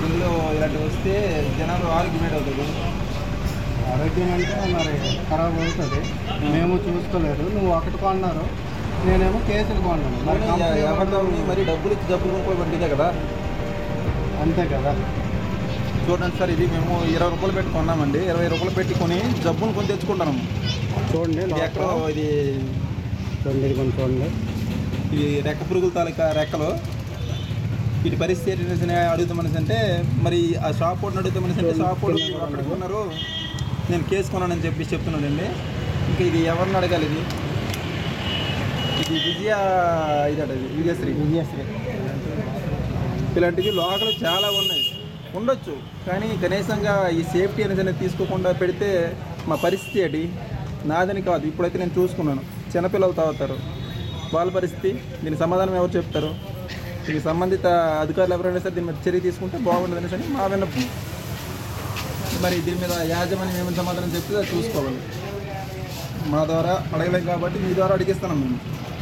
Bill ఇలాంటివి వస్తే జనాలు ఆర్గ్యుమెంట్ అవుతుంది ఆరోగ్యం అంటే మరి ఖరాబ్ అవుతుంది మేము చూసుకోలేదు నువ్వు ఒకటి కొన్నారు నేనేమో కేసులు కొన్నాను మరి కంపెనీ ఎవరితో వాళ్ళు- మరి డబ్బులు ఇచ్చి డబ్బులు కొనుక్కోబట్టి ఇదే కదా అంతే కదా చూడండి సార్ ఇది మేము ఇరవై రూపాయలు పెట్టి కొన్నామండి ఇరవై రూపాయలు పెట్టి కొని జబ్బును కొని తెచ్చుకుంటాము చూడండి ఇది ఎక్కడో లోపల. ఇది చూడండి ఇది కొంచెం చూడండి ఇది రెక్క పురుగుల తాలూకా రెక్కలు వీటి పరిస్థితి ఏంటనేసి అడుగుతాం మనిషి అంటే మరి ఆ షాప్ వాడిని అడుగుతాం మనిషి అంటే షాప్ వాడు మీరు అక్కడ కొన్నారు నేను కేసు కొన్నానని చెప్పి చెప్తున్నాడండి ఇంకా ఇది ఎవరిని అడగాలి ఇది ఇది విజయ ఇదట ఇది విజయశ్రీ విజయశ్రీ ఇలాంటివి లోకలు చాలా ఉన్నాయి ఉండొచ్చు కానీ కనీసంగా ఈ సేఫ్టీ అనేది అనేది తీసుకోకుండా పెడితే మా పరిస్థితి ఏంటి నాదని కాదు ఇప్పుడైతే నేను చూసుకున్నాను చిన్నపిల్లలు తాగుతారు వాళ్ళ పరిస్థితి దీనికి సమాధానం ఎవరు చెప్తారు దీనికి సంబంధిత అధికారులు ఎవరైనా సరే దీని మీద చర్య తీసుకుంటే బాగుంటుంది అనేసి అని మా విన్నపం మరి దీని మీద యాజమాన్యం ఏమైనా సమాధానం చెప్తే అది చూసుకోవాలి మా ద్వారా అడగలేం కాబట్టి మీ ద్వారా అడిగిస్తున్నాం మేము